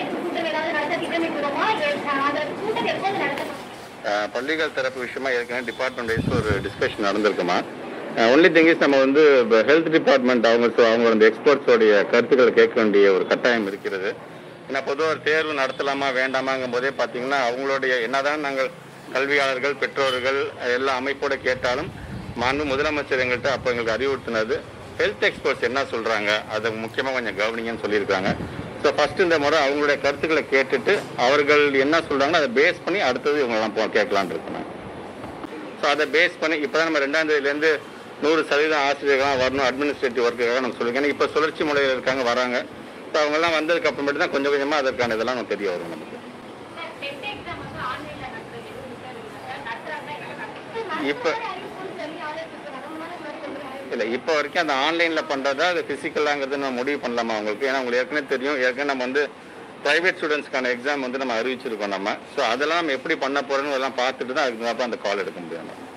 எதிர்ப்பு கூட்டம் ஏதாவது நடத்த திட்டமிட்டுறோமா அந்த கூட்டம் எப்போது நடத்தணும் அஹ் பள்ளிகள் தரப்பு விஷயமா ஏற்கனவே டிபார்ட்மெண்ட் வைஸ் ஒரு டிஸ்கஷன் நடந்திருக்குமா ஒன்லி திங் இஸ் நம்ம வந்து ஹெல்த் டிபார்ட்மெண்ட் அவங்க so அவங்க அந்த எக்ஸ்பர்ட்ஸோடைய கருத்துக்களை கேட்க வேண்டிய ஒரு கட்டாயம் இருக்கிறது ஏன்னா பொதுவாக ஒரு தேர்வு நடத்தலாமா வேண்டாமாங்கும் போதே பார்த்தீங்கன்னா அவங்களுடைய என்னதான் நாங்கள் கல்வியாளர்கள் பெற்றோர்கள் எல்லா அமைப்போட கேட்டாலும் மாண்பு முதலமைச்சர் எங்கள்கிட்ட அப்போ எங்களுக்கு அறிவுறுத்தினது ஹெல்த் எக்ஸ்பர்ட்ஸ் என்ன சொல்றாங்க அதை முக்கியமாக கொஞ்சம் கவனிங்கன்னு சொல்லியிருக்காங்க ஸோ ஃபர்ஸ்ட் இந்த முறை அவங்களுடைய கருத்துக்களை கேட்டுட்டு அவர்கள் என்ன சொல்றாங்களோ அதை பேஸ் பண்ணி அடுத்தது இவங்கெல்லாம் போ கேட்கலான்னு இருக்கேன் ஸோ அதை பேஸ் பண்ணி இப்போ தான் நம்ம ரெண்டாம் தேதியிலேருந்து நூறு சதவீதம் ஆசிரியர்களாக வரணும் அட்மினிஸ்ட்ரேட்டிவ் ஒர்க்குக்காக நம்ம சொல்லிருக்கோம் ஏன்னா இப்போ சுழற்சி முறையில் இருக்காங்க வராங்க ஸோ அவங்கெல்லாம் வந்ததுக்கு அப்புறமேட்டு தான் கொஞ்சம் கொஞ்சமாக அதற்கான இதெல்லாம் நமக்கு தெரிய வரும் நமக்கு டெஸ்ட் எக்ஸாம் வந்து ஆன்லைன்ல நடத்துறது எதுவும் நடத்துறாங்க இப்போ இல்லை இப்போ வரைக்கும் அந்த ஆன்லைனில் பண்ணுறதா அது ஃபிசிக்கலாங்கிறது நம்ம முடிவு பண்ணலாமா அவங்களுக்கு ஏன்னா உங்களுக்கு ஏற்கனவே தெரியும் ஏற்கனவே நம்ம வந்து ப்ரைவேட் ஸ்டூடெண்ட்ஸ்க்கான எக்ஸாம் வந்து நம்ம அறிவிச்சிருக்கோம் நம்ம ஸோ அதெல்லாம் நம்ம எப்படி பண்ண போகிறோன்னு அதெல்லாம் பார்த்துட்டு தான் அதுக்கு அந்த கால் எடுக்க முடியும் நம்ம